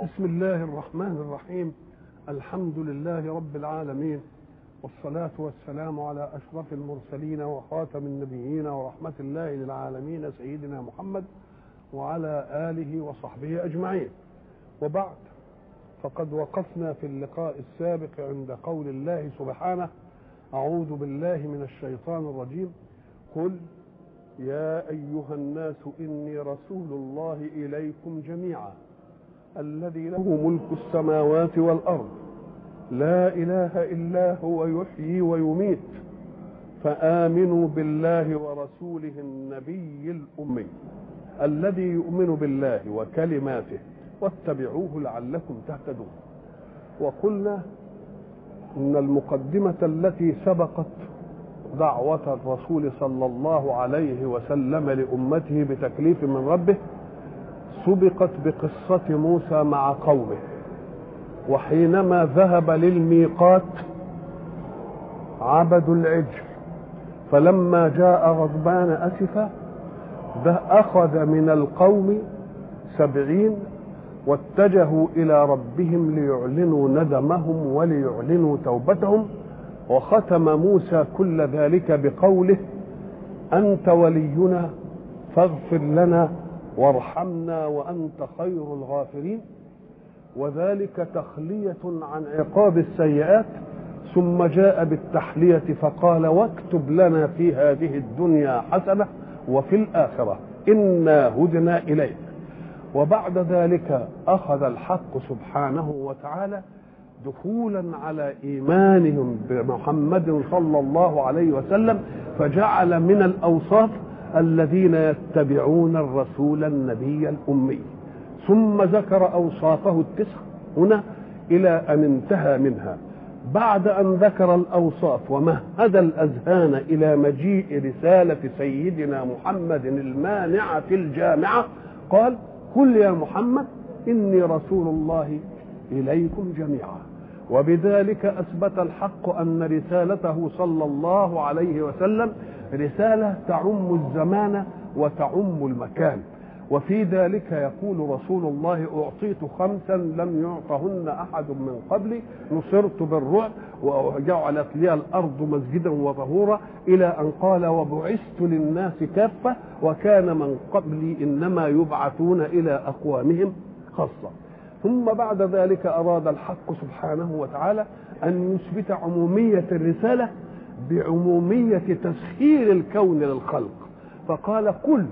بسم الله الرحمن الرحيم الحمد لله رب العالمين والصلاة والسلام على أشرف المرسلين وخاتم النبيين ورحمة الله للعالمين سيدنا محمد وعلى آله وصحبه أجمعين وبعد فقد وقفنا في اللقاء السابق عند قول الله سبحانه أعوذ بالله من الشيطان الرجيم قل يا أيها الناس إني رسول الله إليكم جميعا الذي له ملك السماوات والأرض لا إله إلا هو يحيي ويميت فآمنوا بالله ورسوله النبي الأمي الذي يؤمن بالله وكلماته واتبعوه لعلكم تهتدون وقلنا ان المقدمه التي سبقت دعوه الرسول صلى الله عليه وسلم لامته بتكليف من ربه سبقت بقصه موسى مع قومه وحينما ذهب للميقات عبدوا العجل فلما جاء غضبان اسفا اخذ من القوم سبعين واتجهوا الى ربهم ليعلنوا ندمهم وليعلنوا توبتهم وختم موسى كل ذلك بقوله انت ولينا فاغفر لنا وارحمنا وانت خير الغافرين وذلك تخليه عن عقاب السيئات ثم جاء بالتحليه فقال واكتب لنا في هذه الدنيا حسنه وفي الاخره انا هدنا اليك وبعد ذلك اخذ الحق سبحانه وتعالى دخولا على ايمانهم بمحمد صلى الله عليه وسلم فجعل من الاوصاف الذين يتبعون الرسول النبي الامي ثم ذكر اوصافه التسع هنا الى ان انتهى منها بعد ان ذكر الاوصاف ومهد الاذهان الى مجيء رساله سيدنا محمد المانعه الجامعه قال قل يا محمد اني رسول الله اليكم جميعا وبذلك اثبت الحق ان رسالته صلى الله عليه وسلم رساله تعم الزمان وتعم المكان وفي ذلك يقول رسول الله اعطيت خمسا لم يعطهن احد من قبلي نصرت بالرعب وجعلت لي الارض مسجدا وطهورا الى ان قال وبعثت للناس كافه وكان من قبلي انما يبعثون الى اقوامهم خاصه ثم بعد ذلك اراد الحق سبحانه وتعالى ان يثبت عموميه الرساله بعموميه تسخير الكون للخلق فقال قل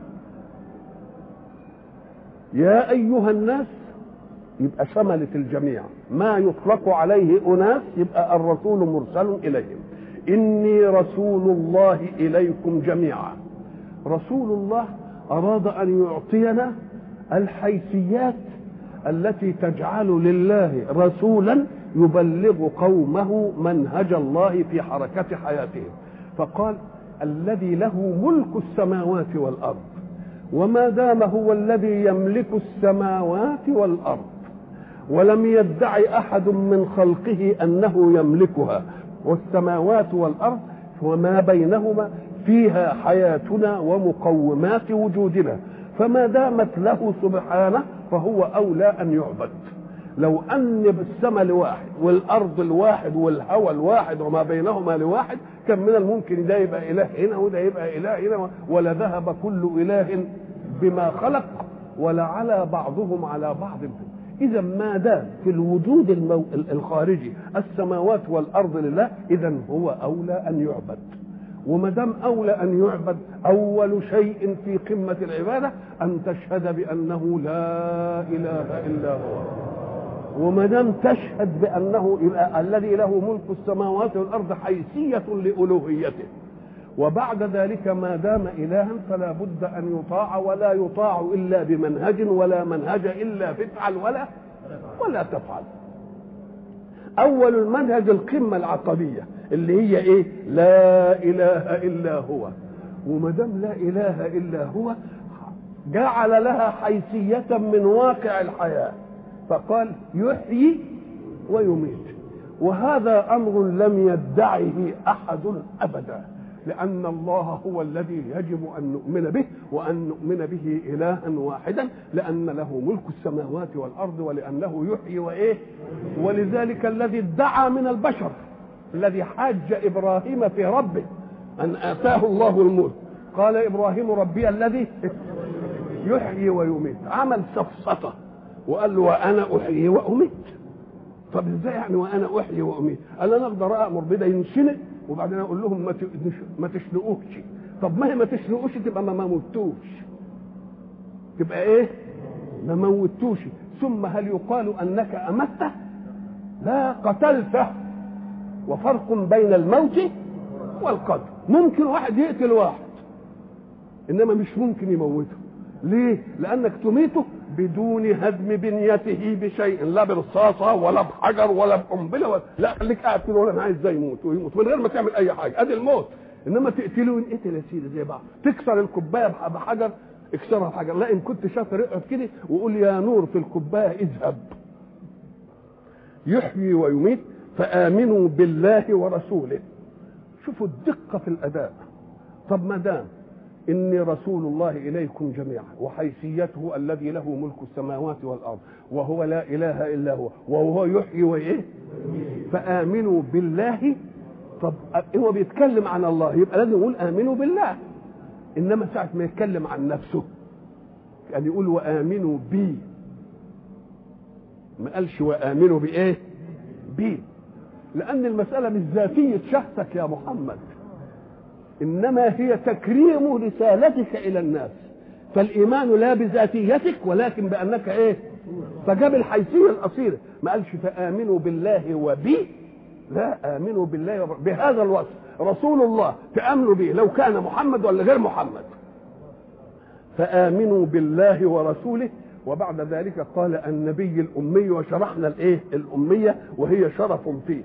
يا أيها الناس يبقى شملت الجميع ما يطلق عليه أناس يبقى الرسول مرسل إليهم إني رسول الله إليكم جميعا رسول الله أراد أن يعطينا الحيثيات التي تجعل لله رسولا يبلغ قومه منهج الله في حركة حياتهم فقال الذي له ملك السماوات والأرض وما دام هو الذي يملك السماوات والارض ولم يدعي احد من خلقه انه يملكها والسماوات والارض وما بينهما فيها حياتنا ومقومات وجودنا فما دامت له سبحانه فهو اولى ان يعبد لو ان السماء لواحد والارض الواحد والهوى الواحد وما بينهما لواحد كان من الممكن ده يبقى اله هنا وده يبقى اله هنا ولا ذهب كل اله بما خلق ولا على بعضهم على بعض اذا ما دام في الوجود المو... الخارجي السماوات والارض لله اذا هو اولى ان يعبد وما دام اولى ان يعبد اول شيء في قمه العباده ان تشهد بانه لا اله الا هو وما دام تشهد بانه الذي له ملك السماوات والارض حيثيه لالوهيته وبعد ذلك ما دام الها فلا بد ان يطاع ولا يطاع الا بمنهج ولا منهج الا فافعل ولا ولا تفعل اول المنهج القمه العقديه اللي هي ايه لا اله الا هو وما دام لا اله الا هو جعل لها حيثيه من واقع الحياه فقال يحيي ويميت وهذا امر لم يدعه احد ابدا لأن الله هو الذي يجب أن نؤمن به وأن نؤمن به إلها واحدا لأن له ملك السماوات والأرض ولأنه يحيي وإيه ولذلك الذي ادعى من البشر الذي حاج إبراهيم في ربه أن آتاه الله الملك قال إبراهيم ربي الذي يحيي ويميت عمل سفسطة وقال له وأنا أحيي وأميت طب ازاي يعني وانا احيي واميت؟ قال انا اقدر امر بده ينشنق وبعدين اقول لهم ما ما تشنقوش طب ما هي ما تشنقوش تبقى ما موتوش تبقى ايه؟ ما موتوش ثم هل يقال انك امته؟ لا قتلته وفرق بين الموت والقتل ممكن واحد يقتل واحد انما مش ممكن يموته ليه؟ لانك تميته بدون هدم بنيته بشيء لا برصاصه ولا بحجر ولا بقنبله ولا لا خليك قاعد كده ولا انا عايز ازاي يموت ويموت من غير ما تعمل اي حاجه ادي الموت انما تقتله ينقتل يا سيدي زي بعض تكسر الكوبايه بحجر اكسرها بحجر لا ان كنت شاطر اقعد كده وقول يا نور في الكوبايه اذهب يحيي ويميت فامنوا بالله ورسوله شوفوا الدقه في الاداء طب ما دام إني رسول الله إليكم جميعا وحيثيته الذي له ملك السماوات والأرض وهو لا إله إلا هو وهو يحيي وإيه فآمنوا بالله طب هو بيتكلم عن الله يبقى لازم يقول آمنوا بالله إنما ساعة ما يتكلم عن نفسه كان يقول وآمنوا بي ما قالش وآمنوا بإيه بي لأن المسألة مش ذاتية شخصك يا محمد انما هي تكريم رسالتك الى الناس فالايمان لا بذاتيتك ولكن بانك ايه فجاب الحيثيه الاصيله ما قالش فامنوا بالله وبي لا امنوا بالله وب... بهذا الوصف رسول الله تامنوا به لو كان محمد ولا غير محمد فامنوا بالله ورسوله وبعد ذلك قال النبي الامي وشرحنا الايه الاميه وهي شرف فيه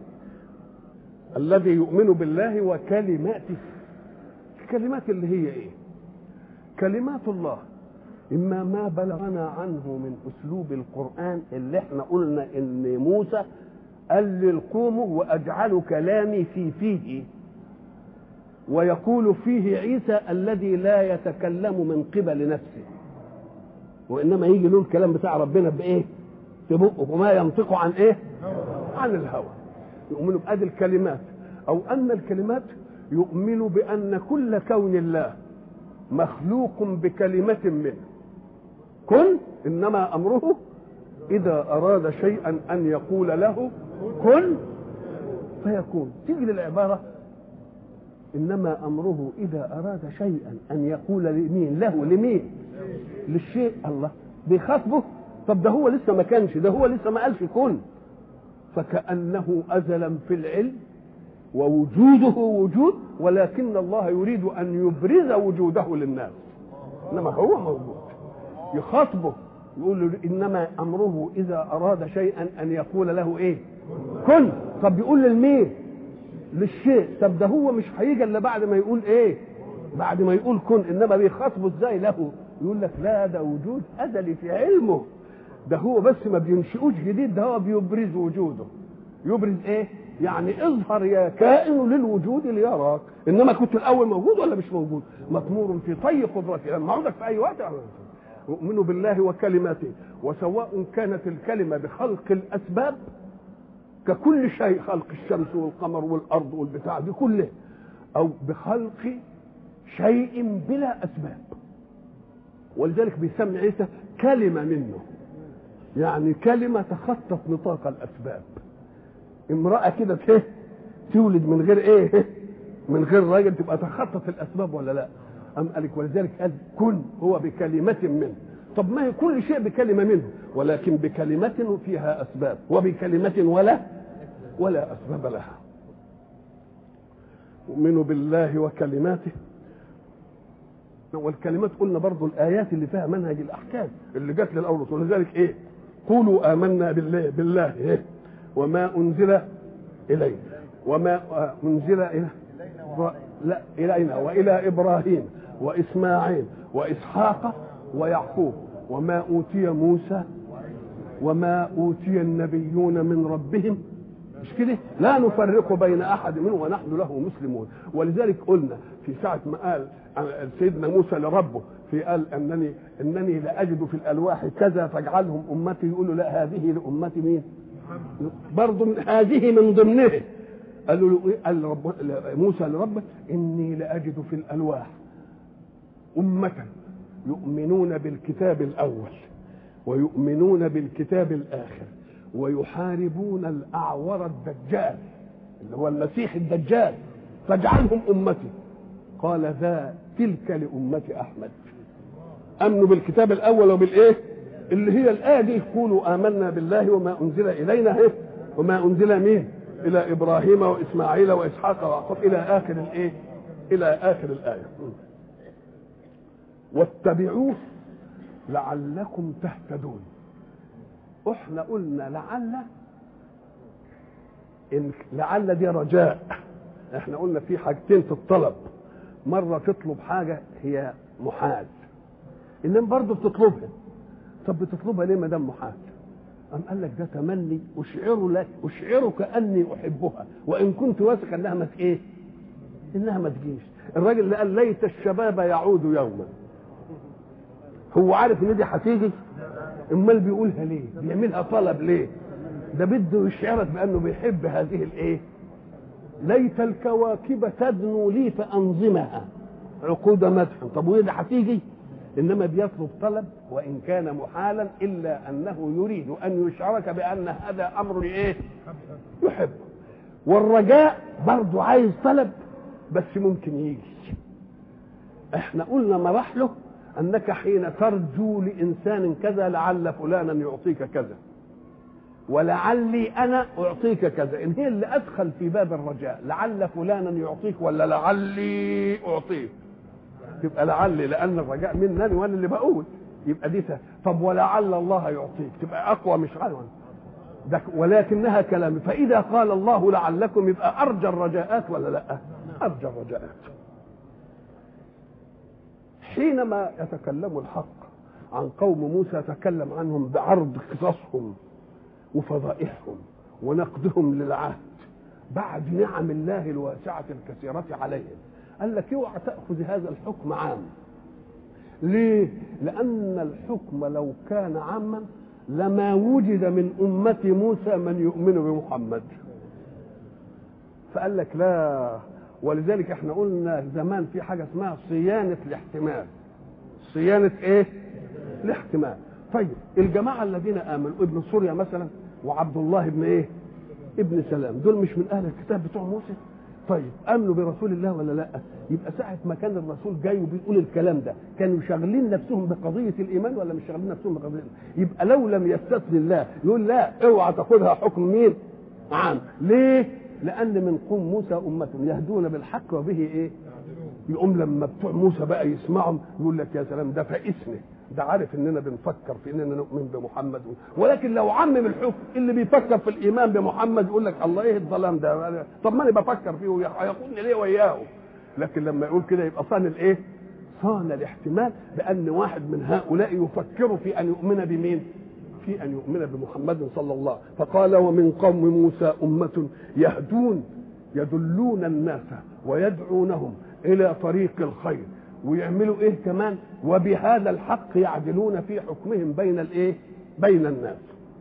الذي يؤمن بالله وكلماته الكلمات اللي هي ايه كلمات الله اما ما بلغنا عنه من اسلوب القران اللي احنا قلنا ان موسى قال للقوم واجعل كلامي في فيه ويقول فيه عيسى الذي لا يتكلم من قبل نفسه وانما يجي له الكلام بتاع ربنا بايه في بقه وما ينطق عن ايه عن الهوى يؤمنوا بادي الكلمات او ان الكلمات يؤمن بأن كل كون الله مخلوق بكلمة منه كن إنما أمره إذا أراد شيئا أن يقول له كن فيكون تيجي للعبارة إنما أمره إذا أراد شيئا أن يقول لمين له لمين للشيء الله بيخاطبه طب ده هو لسه ما كانش ده هو لسه ما قالش كن فكأنه أزلا في العلم ووجوده وجود ولكن الله يريد ان يبرز وجوده للناس انما هو موجود يخاطبه يقول له انما امره اذا اراد شيئا ان يقول له ايه كن طب بيقول للمين للشيء طب ده هو مش هيجي الا بعد ما يقول ايه بعد ما يقول كن انما بيخاطبه ازاي له يقول لك لا ده وجود ازلي في علمه ده هو بس ما بينشئوش جديد ده هو بيبرز وجوده يبرز ايه يعني اظهر يا كائن للوجود ليراك انما كنت الاول موجود ولا مش موجود مطمور في طي قدرتي لما اعودك في اي وقت يؤمن بالله وكلماته وسواء كانت الكلمه بخلق الاسباب ككل شيء خلق الشمس والقمر والارض والبتاع دي كله او بخلق شيء بلا اسباب ولذلك بيسمي عيسى كلمه منه يعني كلمه تخطت نطاق الاسباب امرأة كده ايه تولد من غير ايه من غير راجل تبقى تخطط الاسباب ولا لا ام قالك ولذلك قال كن هو بكلمة منه طب ما هي كل شيء بكلمة منه ولكن بكلمة فيها اسباب وبكلمة ولا ولا اسباب لها يؤمن بالله وكلماته والكلمات قلنا برضو الايات اللي فيها منهج الاحكام اللي جت للاول ولذلك ايه قولوا امنا بالله بالله ايه وما أنزل إلينا وما أنزل إلى لا إلينا وإلى إبراهيم وإسماعيل وإسحاق ويعقوب وما أوتي موسى وما أوتي النبيون من ربهم مش كده لا نفرق بين احد منهم ونحن له مسلمون ولذلك قلنا في ساعه ما قال سيدنا موسى لربه في قال انني انني لاجد في الالواح كذا فاجعلهم امتي يقول له لا هذه لامتي مين برضه هذه من ضمنه قال له قال رب موسى لربه اني لاجد في الالواح امه يؤمنون بالكتاب الاول ويؤمنون بالكتاب الاخر ويحاربون الاعور الدجال اللي هو المسيح الدجال فاجعلهم امتي قال ذا تلك لامه احمد امنوا بالكتاب الاول وبالايه اللي هي الايه دي قولوا امنا بالله وما انزل الينا ايه وما انزل مين الى ابراهيم واسماعيل واسحاق ويعقوب الى اخر الايه الى اخر الايه واتبعوه لعلكم تهتدون احنا قلنا لعل إن لعل دي رجاء احنا قلنا في حاجتين في الطلب مرة تطلب حاجة هي محال انما برضه بتطلبها طب بتطلبها ليه ما دام محال أم قال لك ده تمني أشعر لك أشعرك أني أحبها وإن كنت واثق أنها ما إيه؟ إنها ما تجيش الراجل اللي قال ليت الشباب يعود يوما هو عارف إن دي هتيجي امال بيقولها ليه بيعملها طلب ليه ده بده يشعرك بانه بيحب هذه الايه ليت الكواكب تدنو لي فانظمها عقود مدح طب وإيه ده هتيجي انما بيطلب طلب وان كان محالا الا انه يريد ان يشعرك بان هذا امر ايه يحب والرجاء برضه عايز طلب بس ممكن يجي احنا قلنا مراحله انك حين ترجو لانسان كذا لعل فلانا يعطيك كذا ولعلي انا اعطيك كذا ان هي اللي ادخل في باب الرجاء لعل فلانا يعطيك ولا لعلي اعطيك تبقى لعلي لان الرجاء مني وانا اللي بقول يبقى دي سهل. طب ولعل الله يعطيك تبقى اقوى مش عنوان ده ولكنها كلام فاذا قال الله لعلكم يبقى ارجى الرجاءات ولا لا ارجى الرجاءات حينما يتكلم الحق عن قوم موسى تكلم عنهم بعرض قصصهم وفضائحهم ونقدهم للعهد بعد نعم الله الواسعة الكثيرة عليهم قال لك اوعى تأخذ هذا الحكم عام ليه؟ لأن الحكم لو كان عاما لما وجد من أمة موسى من يؤمن بمحمد فقال لك لا ولذلك احنا قلنا زمان في حاجة اسمها صيانة الاحتمال صيانة ايه؟ الاحتمال طيب الجماعة الذين آمنوا ابن سوريا مثلا وعبد الله ابن ايه؟ ابن سلام دول مش من أهل الكتاب بتوع موسى طيب امنوا برسول الله ولا لا يبقى ساعه ما كان الرسول جاي وبيقول الكلام ده كانوا شاغلين نفسهم بقضيه الايمان ولا مش شاغلين نفسهم بقضيه يبقى لو لم يستثني الله يقول لا اوعى تاخذها حكم مين عام ليه لان من قوم موسى امه يهدون بالحق وبه ايه يقوم لما بتوع موسى بقى يسمعهم يقول لك يا سلام ده فاسمه ده عارف اننا بنفكر في اننا نؤمن بمحمد ولكن لو عمم الحكم اللي بيفكر في الايمان بمحمد يقول لك الله ايه الظلام ده طب ما انا بفكر فيه هيقولني ليه وياه لكن لما يقول كده يبقى صان الايه صان الاحتمال بان واحد من هؤلاء يفكر في ان يؤمن بمين في ان يؤمن بمحمد صلى الله فقال ومن قوم موسى امه يهدون يدلون الناس ويدعونهم الى طريق الخير ويعملوا ايه كمان وبهذا الحق يعدلون في حكمهم بين الايه بين الناس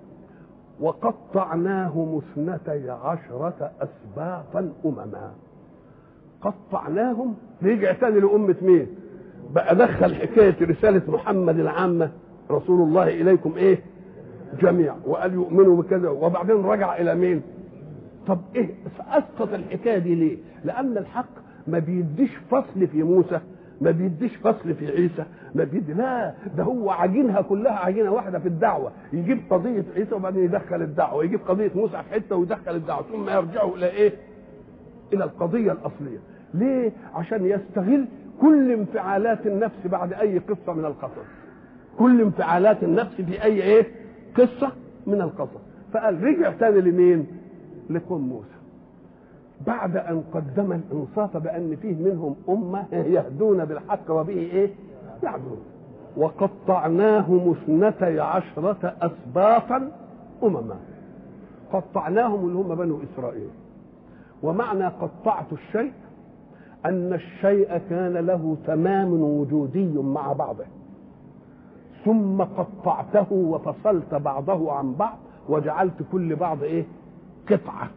وقطعناهم اثنتي عشرة أسباطا أمما قطعناهم رجع تاني لأمة مين بقى دخل حكاية رسالة محمد العامة رسول الله إليكم إيه جميع وقال يؤمنوا بكذا وبعدين رجع إلى مين طب إيه أسقط الحكاية دي ليه لأن الحق ما بيديش فصل في موسى ما بيديش فصل في عيسى ما بيدي لا ده هو عجينها كلها عجينه واحده في الدعوه يجيب قضيه عيسى وبعدين يدخل الدعوه يجيب قضيه موسى في حته ويدخل الدعوه ثم يرجعوا الى ايه الى القضيه الاصليه ليه عشان يستغل كل انفعالات النفس بعد اي قصه من القصص كل انفعالات النفس في اي ايه قصه من القصص فقال رجع تاني لمين لقوم موسى بعد ان قدم الانصاف بان فيه منهم امه يهدون بالحق وبه ايه يعدلون وقطعناهم اثنتي عشرة أسباطا أمما قطعناهم اللي هم بنو اسرائيل ومعنى قطعت الشيء ان الشيء كان له تمام وجودي مع بعضه ثم قطعته وفصلت بعضه عن بعض وجعلت كل بعض ايه قطعه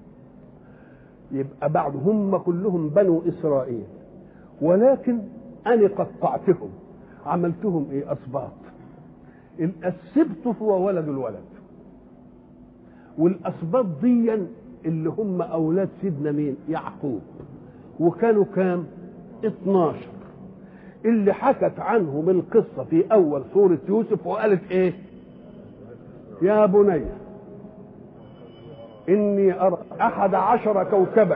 يبقى بعض هم كلهم بنو اسرائيل ولكن انا قطعتهم عملتهم ايه اسباط السبط هو ولد الولد والاسباط دي اللي هم اولاد سيدنا مين يعقوب وكانوا كام 12 اللي حكت عنهم القصة في أول سورة يوسف وقالت إيه يا بني إني أرى أحد عشر كوكبا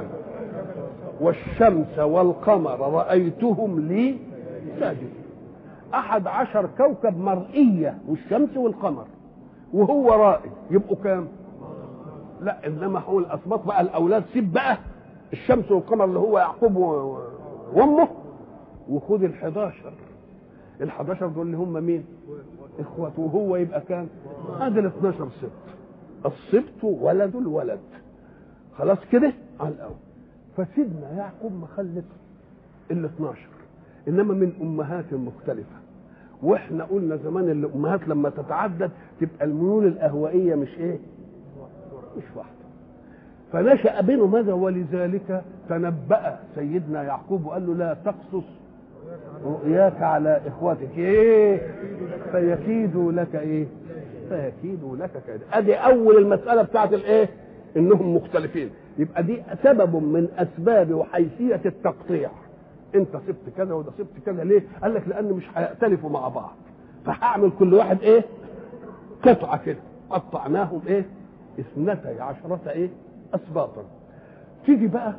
والشمس والقمر رأيتهم لي ساجدين أحد عشر كوكب مرئية والشمس والقمر وهو رائي يبقوا كام لا إنما هو الأسباط بقى الأولاد سيب بقى الشمس والقمر اللي هو يعقوب وامه وخد ال 11 ال 11 دول اللي هم مين؟ اخوته وهو يبقى كام؟ ادي ال 12 سبط السبط ولد الولد خلاص كده على الاول فسيدنا يعقوب مخلف ال 12 انما من امهات مختلفه واحنا قلنا زمان الامهات لما تتعدد تبقى الميول الاهوائيه مش ايه؟ مش واحده فنشأ بينهم هذا ولذلك تنبأ سيدنا يعقوب وقال له لا تقصص رؤياك على اخوتك ايه فيكيدوا لك ايه فيكيدوا لك كيدا ادي اول المساله بتاعت الايه انهم مختلفين يبقى دي سبب من اسباب وحيثيه التقطيع انت سبت كذا وده سبت كذا ليه قال لك لان مش هيختلفوا مع بعض فهعمل كل واحد ايه قطعه كده قطعناهم ايه اثنتي عشرة ايه اسباطا تيجي بقى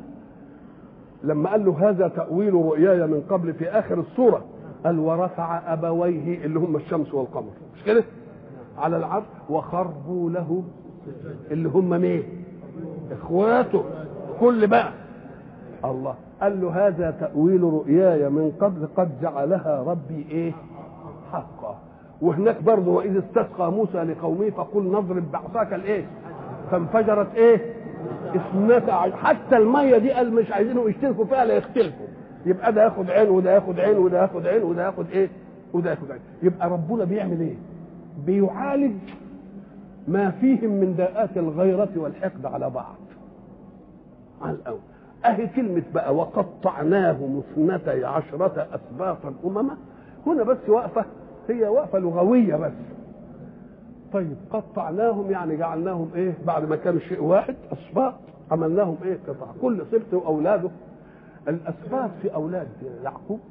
لما قال له هذا تأويل رؤياي من قبل في آخر السورة قال ورفع أبويه اللي هم الشمس والقمر مش كده على العرش وخربوا له اللي هم مين اخواته كل بقى الله قال له هذا تأويل رؤياي من قبل قد جعلها ربي ايه حقا وهناك برضه وإذ استسقى موسى لقومه فقل نضرب بعصاك الايه فانفجرت ايه اثنتا حتى الميه دي قال مش عايزينهم يشتركوا فيها لا يختلفوا يبقى ده ياخد عين وده ياخد عين وده ياخد عين وده ياخد ايه وده ياخد عين يبقى ربنا بيعمل ايه بيعالج ما فيهم من داءات الغيرة والحقد على بعض على الأول أهي كلمة بقى وقطعناهم اثنتي عشرة أسباطا أمما هنا بس واقفة هي واقفة لغوية بس طيب قطعناهم يعني جعلناهم ايه بعد ما كانوا شيء واحد اسباط عملناهم ايه قطع كل سبط واولاده الاسباط في اولاد يعقوب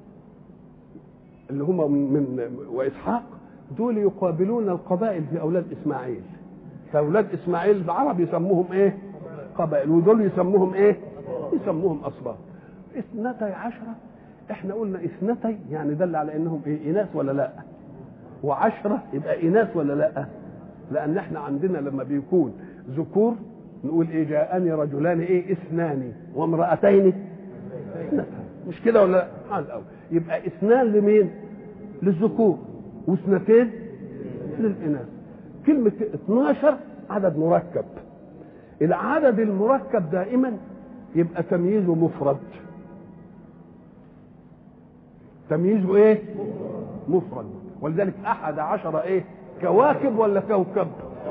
اللي هم من, من واسحاق دول يقابلون القبائل في اولاد اسماعيل فاولاد اسماعيل العرب يسموهم ايه قبائل ودول يسموهم ايه يسموهم اسباط اثنتي عشرة احنا قلنا اثنتي يعني دل على انهم ايه اناث ولا لا وعشرة يبقى إناث ولا لا لأن احنا عندنا لما بيكون ذكور نقول إيه جاءني رجلان إيه اثنان وامرأتين مش كده ولا لا على الأول يبقى اثنان لمين للذكور واثنتين للإناث كلمة 12 عدد مركب العدد المركب دائما يبقى تمييزه مفرد تمييزه ايه مفرد ولذلك احد عشر ايه كواكب ولا كوكب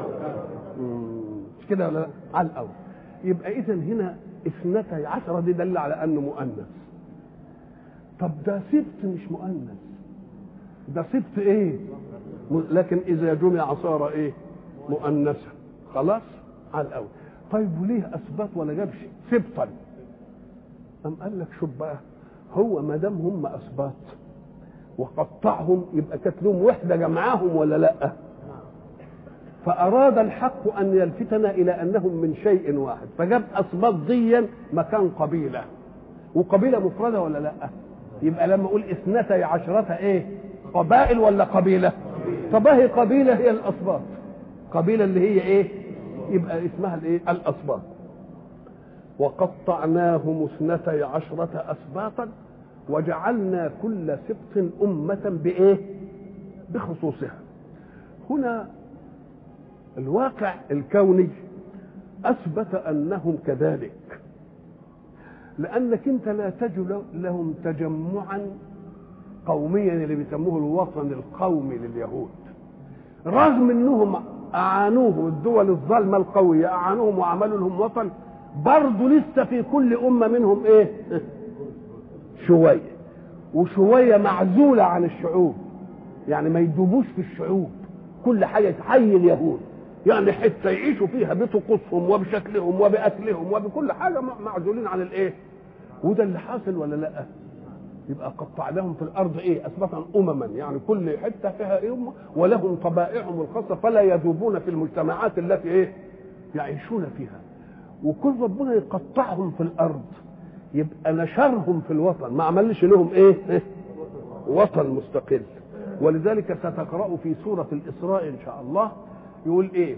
مش كده ولا على الاول يبقى اذا هنا اثنتي عشرة دي دل على انه مؤنث طب ده سبت مش مؤنث ده سبت ايه لكن اذا جمع صار ايه مؤنثا خلاص على الاول طيب وليه اثبت ولا جابش سبطا أم قال لك شوف بقى هو ما دام هم اثبات وقطعهم يبقى كانت لهم وحده جمعاهم ولا لا فاراد الحق ان يلفتنا الى انهم من شيء واحد فجاب اسباط ديا مكان قبيله وقبيله مفرده ولا لا يبقى لما اقول اثنتي عشرة ايه قبائل ولا قبيله طب هي قبيله هي الاسباط قبيله اللي هي ايه يبقى اسمها الايه الاسباط وقطعناهم اثنتي عشرة اسباطا وجعلنا كل سبط أمة بإيه؟ بخصوصها. هنا الواقع الكوني اثبت انهم كذلك لانك انت لا تجد لهم تجمعا قوميا اللي بيسموه الوطن القومي لليهود رغم انهم اعانوه الدول الظالمه القويه اعانوهم وعملوا لهم وطن برضه لسه في كل امه منهم ايه شويه وشويه معزوله عن الشعوب يعني ما يدوبوش في الشعوب كل حاجه تحيي اليهود يعني حته يعيشوا فيها بطقوسهم وبشكلهم وباكلهم وبكل حاجه معزولين عن الايه وده اللي حاصل ولا لا يبقى قطعناهم في الارض ايه اثبتا امما يعني كل حته فيها إيه امه ولهم طبائعهم الخاصه فلا يذوبون في المجتمعات التي ايه يعيشون فيها وكل ربنا يقطعهم في الارض يبقى نشرهم في الوطن ما عملش لهم ايه, إيه؟ وطن مستقل ولذلك ستقرأ في سورة الإسراء إن شاء الله يقول إيه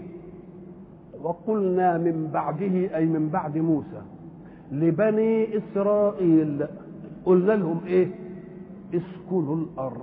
وقلنا من بعده أي من بعد موسى لبني إسرائيل قلنا لهم إيه اسكنوا الأرض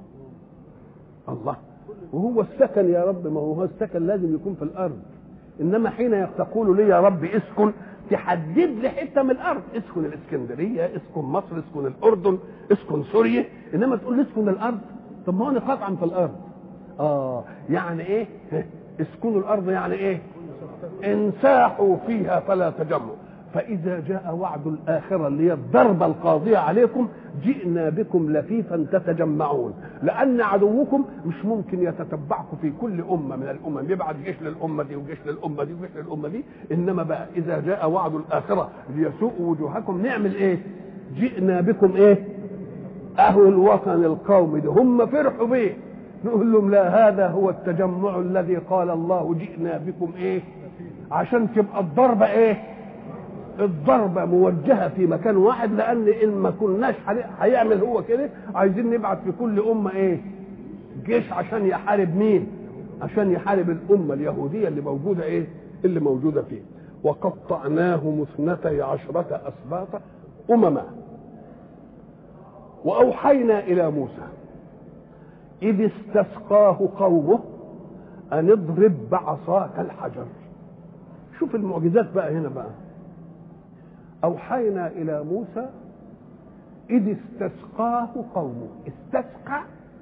الله وهو السكن يا رب ما هو السكن لازم يكون في الأرض إنما حين تقول لي يا رب اسكن تحدد لي حته من الارض اسكن الاسكندريه اسكن مصر اسكن الاردن اسكن سوريا انما تقول لي اسكن الارض طب ما هو قطعا في الارض اه يعني ايه اسكنوا الارض يعني ايه انساحوا فيها فلا تجمعوا فإذا جاء وعد الآخرة اللي هي الضربة القاضية عليكم جئنا بكم لفيفا تتجمعون لأن عدوكم مش ممكن يتتبعكم في كل أمة من الأمم يبعت جيش للأمة دي وجيش للأمة دي وجيش للأمة دي إنما بقى إذا جاء وعد الآخرة ليسوء وجوهكم نعمل إيه؟ جئنا بكم إيه؟ أهو الوطن القومي ده هم فرحوا بيه نقول لهم لا هذا هو التجمع الذي قال الله جئنا بكم إيه؟ عشان تبقى الضربة إيه؟ الضربة موجهة في مكان واحد لأن إن ما كناش هيعمل هو كده عايزين نبعت في كل أمة إيه؟ جيش عشان يحارب مين؟ عشان يحارب الأمة اليهودية اللي موجودة إيه؟ اللي موجودة فيه وقطعناهم اثنتي عشرة أسباطا أمما وأوحينا إلى موسى إذ استسقاه قومه أن اضرب بعصاك الحجر شوف المعجزات بقى هنا بقى أوحينا إلى موسى إذ استسقاه قومه استسقى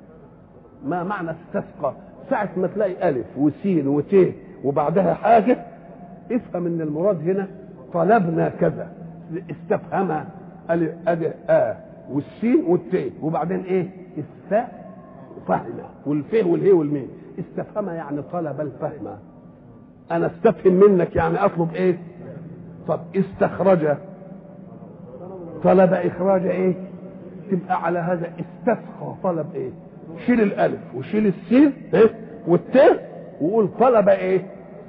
ما معنى استسقى ساعة ما تلاقي ألف وسين وت وبعدها حاجة افهم ان المراد هنا طلبنا كذا استفهم ألف ألف آه والسين والت وبعدين ايه الفاء فهم والفه والهي والميم استفهم يعني طلب الفهم انا استفهم منك يعني اطلب ايه طب استخرج طلب اخراج ايه تبقى على هذا استسقى طلب ايه شيل الالف وشيل السين ايه والت وقول طلب ايه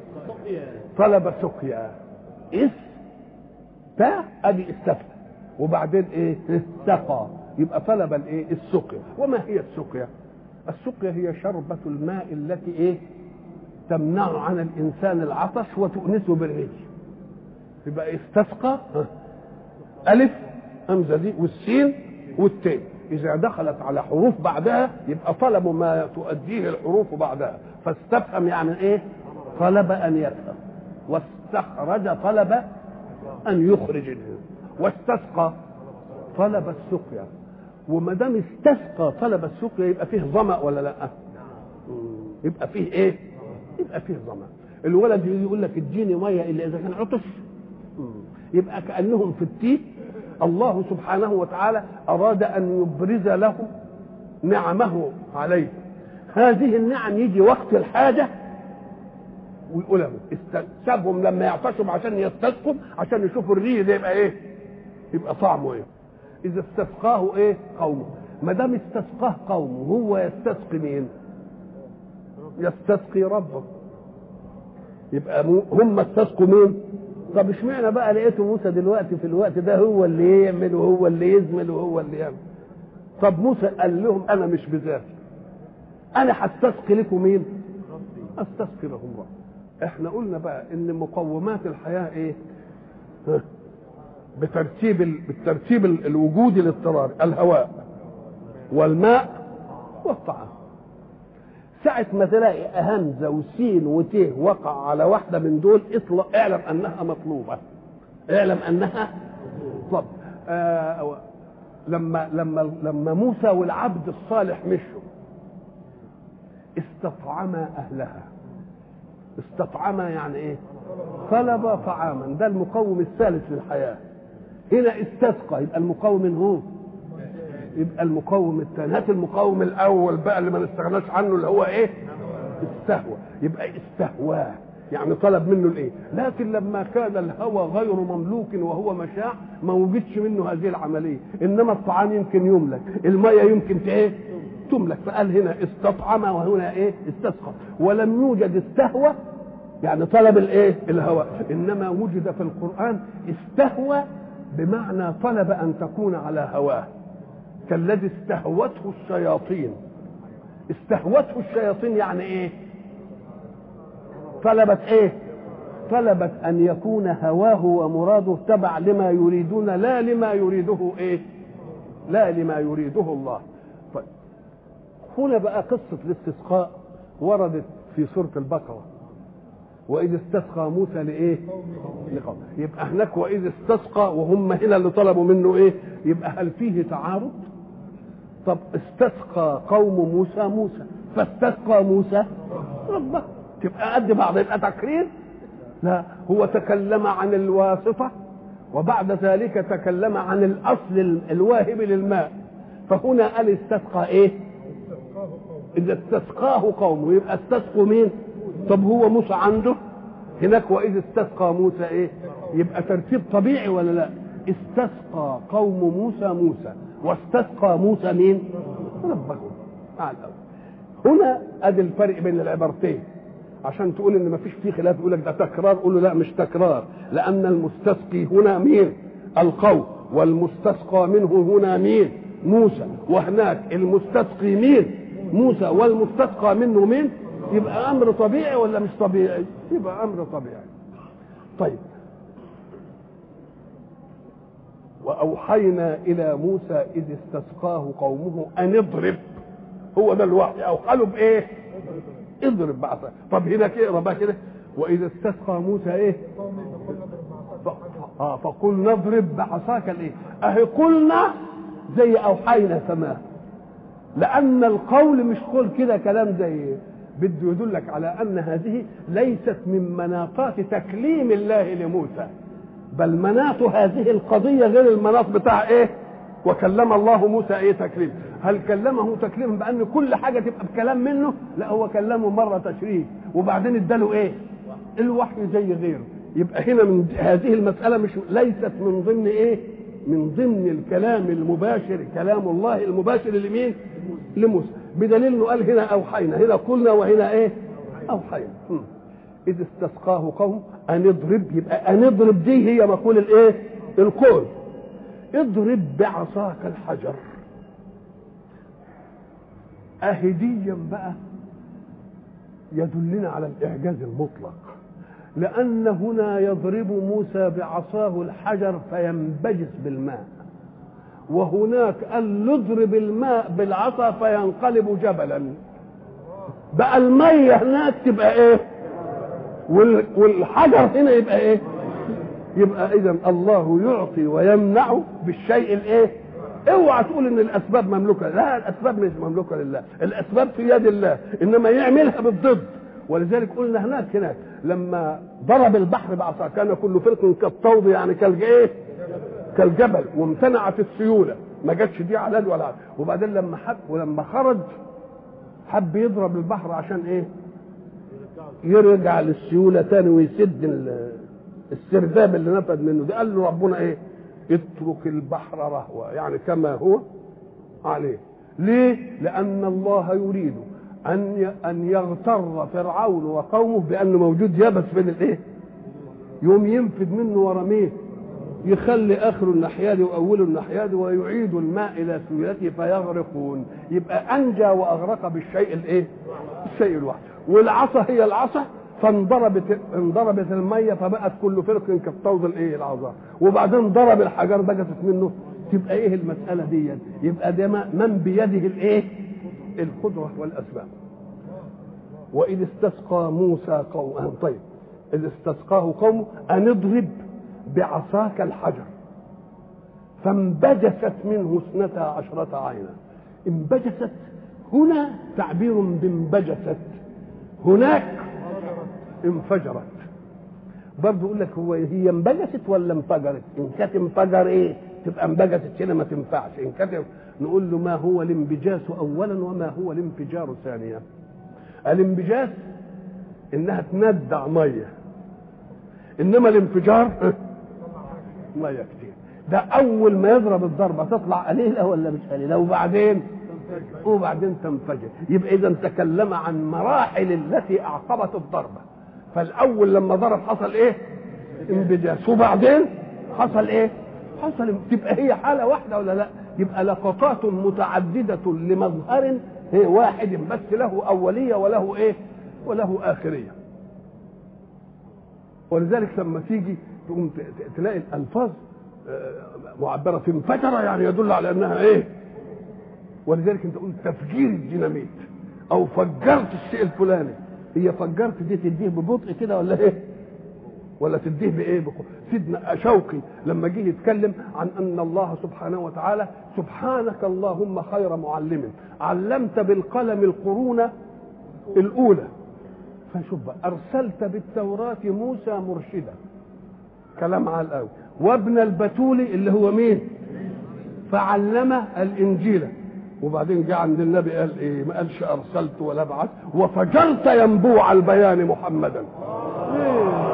طلب سقيا اس تا ادي استفهم وبعدين ايه سقى يبقى طلب الايه السقيا وما هي السقيا السقيا هي شربة الماء التي ايه تمنع عن الانسان العطش وتؤنسه بالري يبقى استسقى الف همزه دي والسين والتين اذا دخلت على حروف بعدها يبقى طلبوا ما تؤديه الحروف بعدها فاستفهم يعني ايه طلب ان يفهم واستخرج طلب ان يخرج واستسقى طلب السقيا وما دام استسقى طلب السقيا يبقى فيه ظما ولا لا يبقى فيه ايه يبقى فيه ظما الولد يقول لك اديني ميه الا اذا كان عطش يبقى كانهم في التيه الله سبحانه وتعالى اراد ان يبرز لهم نعمه عليه هذه النعم يجي وقت الحاجه ويقول سابهم لما يعطشوا عشان يستسقوا عشان يشوفوا الري ده يبقى ايه يبقى طعمه ايه اذا استسقاه ايه قومه ما دام استسقاه قومه هو يستسقي مين يستسقي ربه يبقى هم استسقوا مين طب اشمعنى بقى لقيته موسى دلوقتي في الوقت ده هو اللي يعمل وهو اللي يزمل وهو اللي يعمل طب موسى قال لهم انا مش بذاتي انا هستسقي لكم مين استسقي لهم رب احنا قلنا بقى ان مقومات الحياه ايه ها. بترتيب ال... بالترتيب الوجودي الاضطراري الهواء والماء والطعام ساعة ما تلاقي همزة وسين وت وقع على واحدة من دول اطلق اعلم انها مطلوبة اعلم انها طب آه لما لما لما موسى والعبد الصالح مشوا استطعما اهلها استطعما يعني ايه طلب طعاما ده المقوم الثالث للحياه هنا استسقى يبقى المقوم هو يبقى المقوم الثاني هات المقوم الاول بقى اللي ما نستغناش عنه اللي هو ايه استهوى يبقى استهواه يعني طلب منه الايه لكن لما كان الهوى غير مملوك وهو مشاع ما وجدش منه هذه العمليه انما الطعام يمكن يملك الميه يمكن ايه تملك فقال هنا استطعم وهنا ايه استسقى ولم يوجد استهوى يعني طلب الايه الهوى انما وجد في القران استهوى بمعنى طلب ان تكون على هواه كالذي استهوته الشياطين استهوته الشياطين يعني ايه طلبت ايه طلبت ان يكون هواه ومراده تبع لما يريدون لا لما يريده ايه لا لما يريده الله طيب هنا بقى قصة الاستسقاء وردت في سورة البقرة وإذ استسقى موسى لإيه؟ لقوم يبقى هناك وإذ استسقى وهم هنا اللي طلبوا منه إيه؟ يبقى هل فيه تعارض؟ طب استسقى قوم موسى موسى فاستسقى موسى ربه تبقى قد بعض يبقى تكرير لا هو تكلم عن الواسطة وبعد ذلك تكلم عن الأصل الواهب للماء فهنا قال استسقى إيه؟ إذا استسقاه قومه يبقى استسقوا مين؟ طب هو موسى عنده هناك وإذ استسقى موسى إيه؟ يبقى ترتيب طبيعي ولا لا؟ استسقى قوم موسى موسى واستسقى موسى مين؟ ربه تعال هنا ادي الفرق بين العبارتين عشان تقول ان مفيش فيه خلاف يقول لك ده تكرار قول له لا مش تكرار لان المستسقي هنا مين؟ القوم والمستسقى منه هنا مين؟ موسى وهناك المستسقي مين؟ موسى والمستسقى منه مين؟ يبقى امر طبيعي ولا مش طبيعي؟ يبقى امر طبيعي. طيب واوحينا الى موسى اذ استسقاه قومه ان اضرب هو ده الوحي او قالوا بايه؟ اضرب بعصا طب هنا اقرا بقى كده واذا استسقى موسى ايه؟ ف... اه فقلنا اضرب بعصاك الايه؟ اهي قلنا زي اوحينا سماه لان القول مش قول كده كلام زي بده يدلك على ان هذه ليست من مناطات تكليم الله لموسى بل مناط هذه القضيه غير المناط بتاع ايه وكلم الله موسى ايه تكليم هل كلمه تكليما بان كل حاجه تبقى بكلام منه لا هو كلمه مره تشريف وبعدين اداله ايه الوحي زي غيره يبقى هنا من هذه المساله مش ليست من ضمن ايه من ضمن الكلام المباشر كلام الله المباشر لمين لموسى بدليل انه قال هنا اوحينا هنا قلنا وهنا ايه اوحينا اذ استسقاه قوم ان اضرب يبقى ان اضرب دي هي مقول الايه القول اضرب بعصاك الحجر اهديا بقى يدلنا على الاعجاز المطلق لان هنا يضرب موسى بعصاه الحجر فينبجس بالماء وهناك قال اضرب الماء بالعصا فينقلب جبلا بقى الميه هناك تبقى ايه والحجر هنا يبقى ايه يبقى اذا الله يعطي ويمنع بالشيء الايه اوعى تقول ان الاسباب مملوكه لا الاسباب مش مملوكه لله الاسباب في يد الله انما يعملها بالضد ولذلك قلنا هناك هناك لما ضرب البحر بعصا كان كل فرق كالطود يعني كالايه كالجبل وامتنعت السيوله ما جاتش دي على ولا على وبعدين لما حب ولما خرج حب يضرب البحر عشان ايه يرجع للسيوله تاني ويسد السرداب اللي نفد منه ده قال له ربنا ايه اترك البحر رهوة يعني كما هو عليه ليه لأن الله يريد أن أن يغتر فرعون وقومه بأنه موجود يبس بين الإيه يوم ينفد منه ورميه يخلي اخره الناحيه دي واوله الناحيه دي ويعيد الماء الى سيولته فيغرقون يبقى انجى واغرق بالشيء الايه؟ الشيء الواحد والعصا هي العصا فانضربت انضربت الميه فبقت كل فرق كالطود الايه العظام وبعدين ضرب الحجر بجتت منه تبقى ايه المساله دي يبقى ده من بيده الايه القدره والاسباب وإذ استسقى موسى قوم طيب إذ استسقاه قومه أن اضرب بعصاك الحجر فانبجست منه اثنتا عشرة عينا انبجست هنا تعبير بانبجست هناك انفجرت برضه يقول لك هو هي انبجست ولا انفجرت؟ ان كانت انفجر ايه؟ تبقى انبجست هنا ما تنفعش، ان كانت نقول له ما هو الانبجاس اولا وما هو الانفجار ثانيا. الانبجاس انها تندع ميه انما الانفجار ميه كتير ده اول ما يضرب الضربه تطلع قليله ولا مش قليله وبعدين وبعدين تنفجر يبقى اذا تكلم عن مراحل التي اعقبت الضربه فالاول لما ضرب حصل ايه انبجاس وبعدين حصل ايه حصل تبقى هي حاله واحده ولا لا يبقى لقطات متعدده لمظهر هي واحد بس له اوليه وله ايه وله اخريه ولذلك لما تيجي تقوم تلاقي الالفاظ معبره انفجر يعني يدل على انها ايه ولذلك انت تقول تفجير الديناميت او فجرت الشيء الفلاني هي فجرت دي تديه ببطء كده ولا ايه ولا تديه بايه بقوة. سيدنا شوقي لما جه يتكلم عن ان الله سبحانه وتعالى سبحانك اللهم خير معلم علمت بالقلم القرون الاولى فشوف بقى ارسلت بالتوراه موسى مرشدا كلام على الاول وابن البتول اللي هو مين فعلم الانجيل وبعدين جاء عند النبي قال ايه ما قالش ارسلت ولا بعث وفجرت ينبوع البيان محمدا إيه؟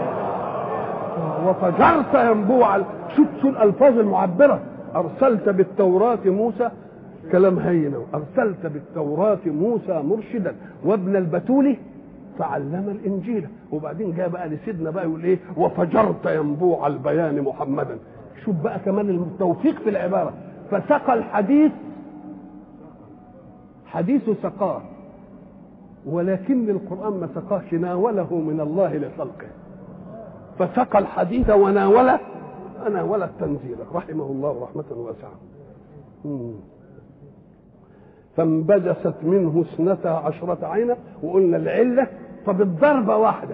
وفجرت ينبوع شوف شو الالفاظ المعبره ارسلت بالتوراه موسى كلام هين ارسلت بالتوراه موسى مرشدا وابن البتول فعلم الانجيل وبعدين جاء بقى لسيدنا بقى يقول ايه وفجرت ينبوع البيان محمدا شوف بقى كمان التوفيق في العباره فسقى الحديث حديث سقاه ولكن القرآن ما سقاش ناوله من الله لخلقه فسقى الحديث وناول ناول التنزيل رحمه الله رحمة واسعة فانبجست منه اثنتا عشرة عينا وقلنا العلة فبالضربة واحدة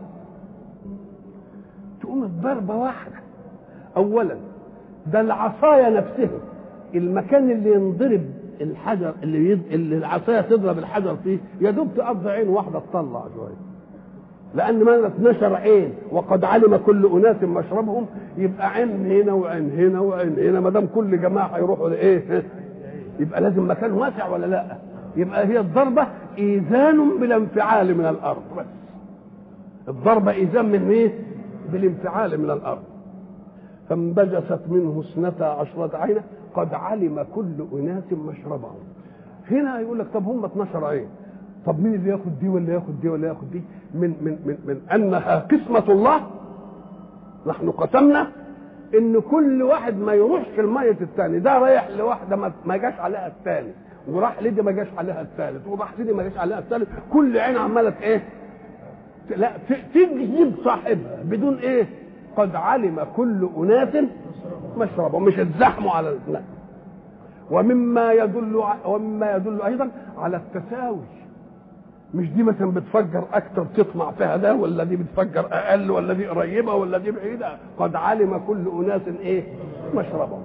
تقوم الضربة واحدة أولا ده العصاية نفسها المكان اللي ينضرب الحجر اللي, يد... اللي العصايه تضرب الحجر فيه يا دوب تقضي عين واحده تطلع شويه لان ما اتنشر عين وقد علم كل اناس مشربهم يبقى عين هنا وعين هنا وعين هنا ما دام كل جماعه هيروحوا لايه يبقى لازم مكان واسع ولا لا يبقى هي الضربه ايذان بالانفعال من الارض بس الضربه ايذان من ايه بالانفعال من الارض فانبجست منه اثنتا عشرة عينا قد علم كل اناس مشربهم هنا يقول لك طب هم 12 عين طب مين اللي ياخد دي ولا ياخد دي ولا ياخد دي من من من من انها قسمه الله نحن قسمنا ان كل واحد ما يروحش الميه الثاني ده رايح لواحده ما, ما جاش عليها الثاني وراح لدي ما جاش عليها الثالث وراح لدي ما جاش عليها الثالث كل عين عماله ايه لا تجذب صاحبها بدون ايه قد علم كل اناس مشربهم مش الزحم على لا ومما يدل ومما يدل ايضا على التساوي مش دي مثلا بتفجر اكتر تطمع فيها ده ولا دي بتفجر اقل ولا دي قريبه ولا دي بعيده قد علم كل اناس ايه مشربهم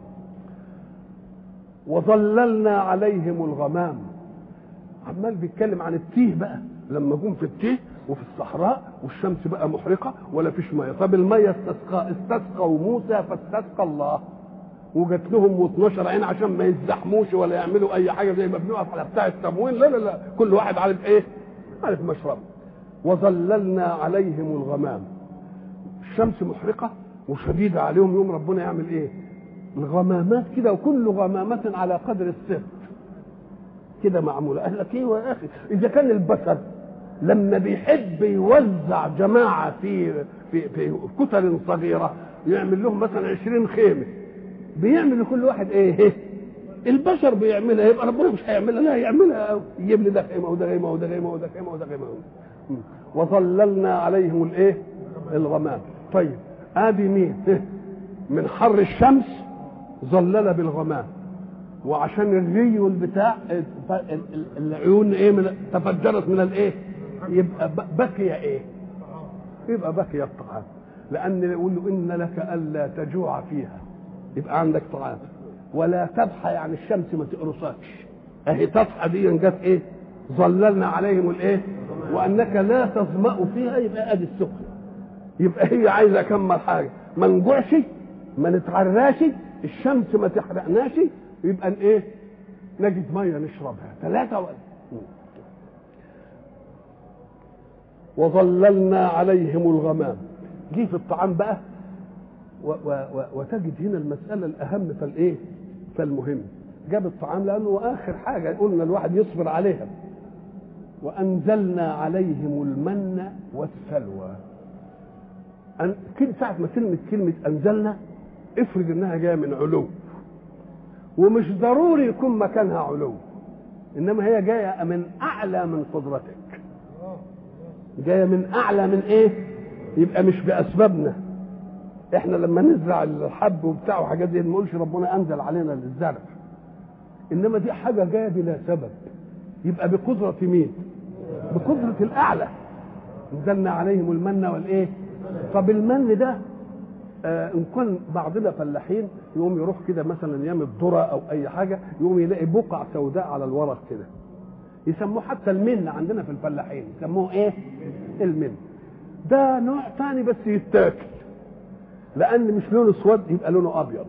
وظللنا عليهم الغمام عمال بيتكلم عن التيه بقى لما جم في التيه وفي الصحراء والشمس بقى محرقه ولا فيش ميه طب الميه استسقى استسقوا موسى فاستسقى الله وجات لهم 12 عين عشان ما يزحموش ولا يعملوا اي حاجه زي ما بنقف على بتاع التموين لا لا لا كل واحد عارف ايه عارف مشربه وظللنا عليهم الغمام الشمس محرقه وشديده عليهم يوم ربنا يعمل ايه الغمامات كده وكل غمامة على قدر السر كده معمولة قال لك ايه يا اخي اذا كان البشر لما بيحب يوزع جماعة في في في كتل صغيرة يعمل لهم مثلا 20 خيمة بيعمل لكل واحد ايه البشر بيعملها يبقى ربنا مش هيعملها لا هيعملها يجيب لي ده خيمة وده خيمة وده خيمة وده خيمة وده خيمة وظللنا عليهم الايه الغمام طيب ادي مين من حر الشمس ظلل بالغمام وعشان الري والبتاع ف- ال- ال- العيون ايه من تفجرت من الايه يبقى ب- بكي ايه يبقى بكي الطعام لان يقول له ان لك الا تجوع فيها يبقى عندك طعام ولا تضحى يعني الشمس ما تقرصكش اهي تضحى دي جت ايه ظللنا عليهم الايه وانك لا تظمأ فيها يبقى ادي السخن يبقى هي عايزه اكمل حاجه ما نجوعش ما نتعراش الشمس ما تحرقناش يبقى ايه نجد ميه نشربها ثلاثه ولا وظللنا عليهم الغمام جه في الطعام بقى و و و وتجد هنا المساله الاهم فالايه فالمهم جاب الطعام لانه اخر حاجه قلنا الواحد يصبر عليها وانزلنا عليهم المن والسلوى أن كل ساعة ما كلمة كلمة أنزلنا افرض إنها جاية من علو ومش ضروري يكون مكانها علو إنما هي جاية من أعلى من قدرتك جاية من أعلى من إيه؟ يبقى مش بأسبابنا إحنا لما نزرع الحب وبتاع وحاجات دي ما نقولش ربنا أنزل علينا الزرع إنما دي حاجة جاية بلا سبب يبقى بقدرة مين؟ بقدرة الأعلى نزلنا عليهم المن والإيه؟ طب المن ده آه ان كان بعضنا فلاحين يقوم يروح كده مثلا يعمل ذره او اي حاجه يقوم يلاقي بقع سوداء على الورق كده يسموه حتى المن عندنا في الفلاحين يسموه ايه المن ده نوع ثاني بس يتاكل لان مش لونه اسود يبقى لونه ابيض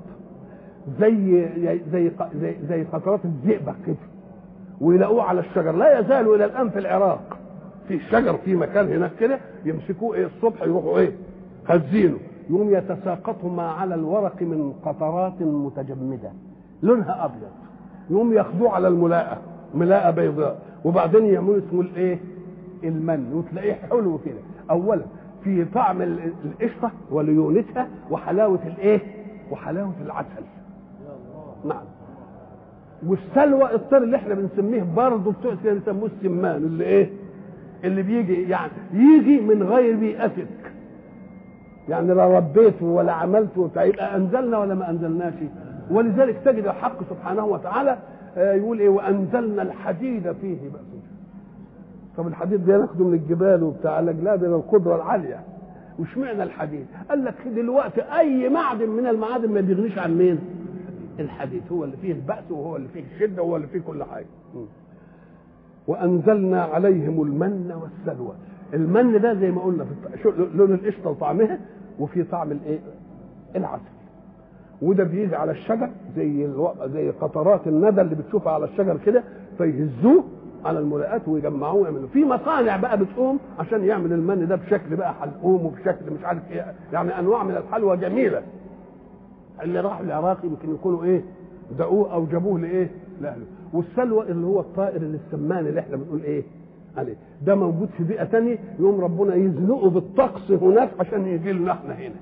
زي زي زي, زي قطرات الزئبق كده ويلاقوه على الشجر لا يزال الى الان في العراق في شجر في مكان هناك كده يمسكوه ايه الصبح يروحوا ايه هزينه يقوم يتساقطوا ما على الورق من قطرات متجمده لونها ابيض يقوم ياخدوه على الملاءه ملاءه بيضاء وبعدين يعملوا اسمه الايه المن وتلاقيه حلو كده اولا في طعم ال- القشطه وليونتها وحلاوه الايه وحلاوه العسل نعم والسلوى الطير اللي احنا بنسميه برضه بتوع كده بيسموه السمان اللي ايه اللي بيجي يعني يجي من غير بيئتك يعني لا ربيته ولا عملته وبتاع يبقى انزلنا ولا ما انزلناش ولذلك تجد الحق سبحانه وتعالى آه، يقول ايه وانزلنا الحديد فيه بأس طب الحديد ده ناخده من الجبال وبتاع قال لك لا ده القدره العاليه واشمعنى الحديد؟ قال لك دلوقتي اي معدن من المعادن ما بيغنيش عن مين؟ الحديد هو اللي فيه البأس وهو اللي فيه الشده وهو اللي فيه كل حاجه. م. وانزلنا عليهم المن والسلوى المن ده زي ما قلنا في الط- شو- لون القشطه وطعمها وفي طعم الايه العسل وده بيجي على الشجر زي الو... زي قطرات الندى اللي بتشوفها على الشجر كده فيهزوه على الملاءات ويجمعوه ويعملوا في مصانع بقى بتقوم عشان يعمل المن ده بشكل بقى حلقوم وبشكل مش عارف ايه يعني انواع من الحلوى جميله اللي راح العراق يمكن يكونوا ايه دقوه او جابوه لايه لاهله والسلوى اللي هو الطائر اللي السمان اللي احنا بنقول ايه عليه ده موجود في بيئه تانية يقوم ربنا يزنقه بالطقس هناك عشان يجي لنا احنا هنا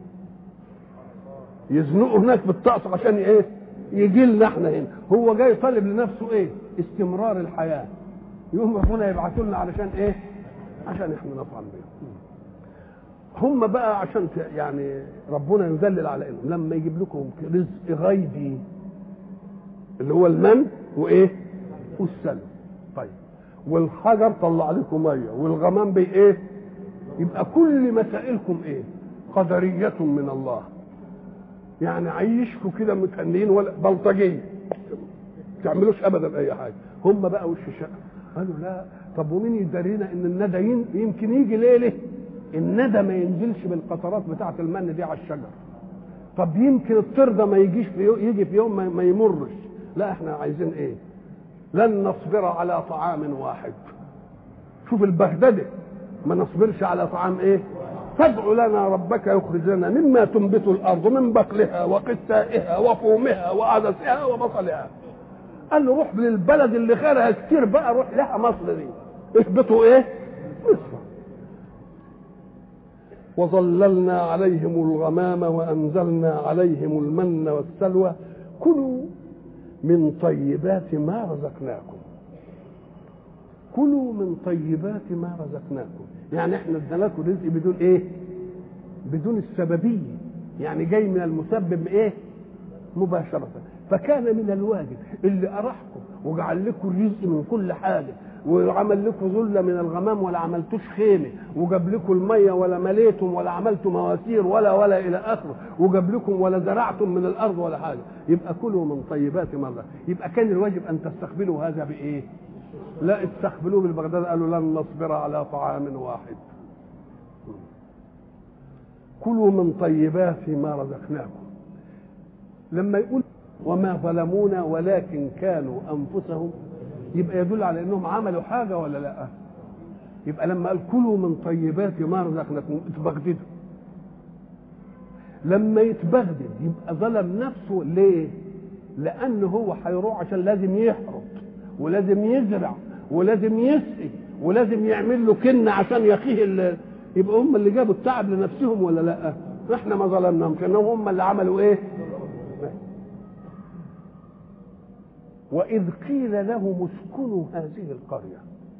يزنقه هناك بالطقس عشان ايه يجي لنا احنا هنا هو جاي طالب لنفسه ايه استمرار الحياه يقوم ربنا يبعثوا لنا علشان ايه عشان احنا نطعم بيهم هم بقى عشان ت- يعني ربنا يدلل على انهم لما يجيب لكم رزق غيبي اللي هو المن وايه والسلم طيب والحجر طلع لكم ميه والغمام بي ايه يبقى كل مسائلكم ايه قدريه من الله يعني عيشكم كده متهنين ولا بلطجيه ما تعملوش ابدا اي حاجه هم بقى وش شقه قالوا لا طب ومين يدارينا ان الندى ين- يمكن يجي ليله الندى ما ينزلش بالقطرات بتاعه المن دي على الشجر طب يمكن الطير ده ما يجيش في يو- يجي في يوم ما- ما يمرش لا احنا عايزين ايه لن نصبر على طعام واحد شوف البهدده ما نصبرش على طعام ايه فادع لنا ربك يخرج لنا مما تنبت الارض من بقلها وقثائها وفومها وعدسها وبصلها قال له روح للبلد اللي خيرها كتير بقى روح لها مصر دي اهبطوا ايه مصر وظللنا عليهم الغمام وانزلنا عليهم المن والسلوى كلوا من طيبات ما رزقناكم كلوا من طيبات ما رزقناكم يعني احنا ادينا لكم رزق بدون ايه بدون السببيه يعني جاي من المسبب ايه مباشره فكان من الواجب اللي أرحكم وجعل لكم الرزق من كل حاجة وعمل لكم ذله من الغمام ولا عملتوش خيمه وجاب لكم الميه ولا مليتم ولا عملتم مواسير ولا ولا الى اخره وجاب لكم ولا زرعتم من الارض ولا حاجه يبقى كلوا من طيبات مره يبقى كان الواجب ان تستقبلوا هذا بايه؟ لا استقبلوه بالبغداد قالوا لن نصبر على طعام واحد كلوا من طيبات ما رزقناكم لما يقول وما ظلمونا ولكن كانوا انفسهم يبقى يدل على انهم عملوا حاجه ولا لا يبقى لما قال كلوا من طيبات ما رزقناكم اتبغددوا لما يتبغدد يبقى ظلم نفسه ليه لانه هو هيروح عشان لازم يحرط ولازم يزرع ولازم يسقي ولازم يعمل له كن عشان يقيه ال- يبقى هم اللي جابوا التعب لنفسهم ولا لا احنا ما ظلمناهم كانهم هم اللي عملوا ايه وإذ قيل لهم اسكنوا هذه القرية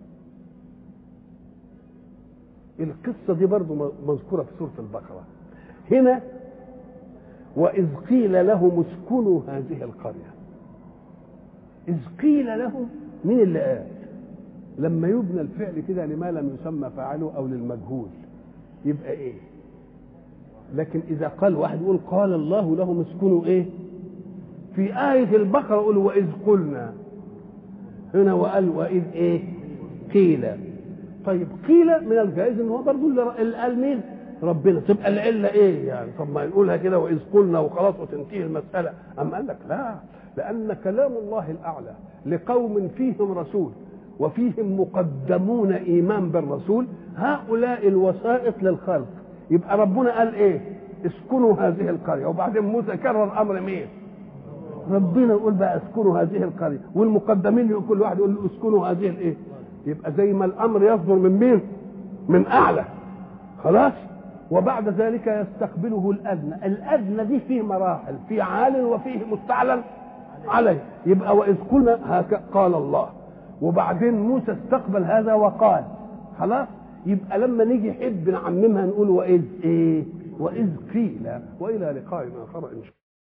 القصة دي برضو مذكورة في سورة البقرة هنا وإذ قيل لهم اسكنوا هذه القرية إذ قيل لهم مين اللي قال لما يبنى الفعل كده لما لم يسمى فاعله أو للمجهول يبقى إيه لكن إذا قال واحد يقول قال الله لهم اسكنوا إيه في آية البقرة يقول وإذ قلنا هنا وقال وإذ إيه قيل طيب قيل من الجائز ان هو برضه اللي اللي قال مين ربنا تبقى العله ايه يعني طب ما نقولها كده واذ قلنا وخلاص وتنتهي المساله اما قال لك لا لان كلام الله الاعلى لقوم فيهم رسول وفيهم مقدمون ايمان بالرسول هؤلاء الوسائط للخلق يبقى ربنا قال ايه اسكنوا هذه القريه وبعدين موسى كرر امر مين ربنا يقول بقى اسكنوا هذه القريه والمقدمين يقول كل واحد يقول اسكنوا هذه الايه يبقى زي ما الامر يصدر من مين من اعلى خلاص وبعد ذلك يستقبله الادنى الادنى دي فيه مراحل في عال وفيه مستعلن عليه يبقى واذ قلنا هك قال الله وبعدين موسى استقبل هذا وقال خلاص يبقى لما نيجي نحب نعممها نقول واذ ايه واذ قيل والى لقاء اخر ان شاء الله